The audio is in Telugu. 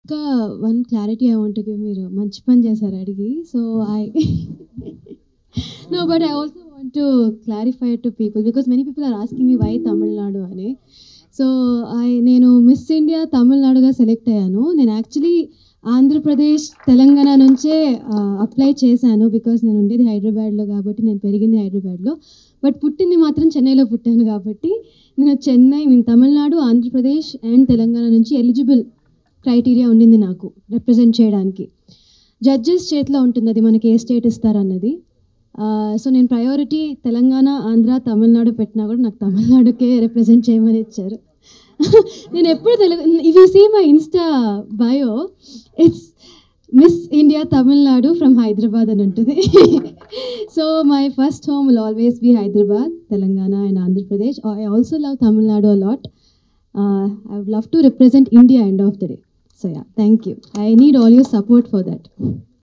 ఒక్క one clarity I want give మీరు మంచి పని చేశారు అడిగి so I know but I also want to clarify to people because many people are asking me why Tamil Nadu అని సో ఐ నేను మిస్ ఇండియా తమిళనాడుగా సెలెక్ట్ అయ్యాను నేను యాక్చువల్లీ ఆంధ్రప్రదేశ్ తెలంగాణ నుంచే అప్లై చేశాను బికాస్ నేను ఉండేది హైదరాబాద్లో కాబట్టి నేను పెరిగింది హైదరాబాద్లో బట్ పుట్టింది మాత్రం చెన్నైలో పుట్టాను కాబట్టి నేను చెన్నై మీన్ తమిళనాడు ఆంధ్రప్రదేశ్ అండ్ తెలంగాణ నుంచి ఎలిజిబుల్ క్రైటీరియా ఉండింది నాకు రిప్రజెంట్ చేయడానికి జడ్జెస్ చేతిలో ఉంటుంది అది మనకి ఏ స్టేట్ ఇస్తారన్నది సో నేను ప్రయారిటీ తెలంగాణ ఆంధ్ర తమిళనాడు పెట్టినా కూడా నాకు తమిళనాడుకే రిప్రజెంట్ చేయమని ఇచ్చారు నేను ఎప్పుడు Telugu if you see my insta bio it's miss India Tamil Nadu from Hyderabad అని ఉంటుంది so my first home will always be Hyderabad Telangana and Andhra Pradesh I also love Tamil Nadu a lot I would love to represent India end of the day so yeah thank you I need all your support for that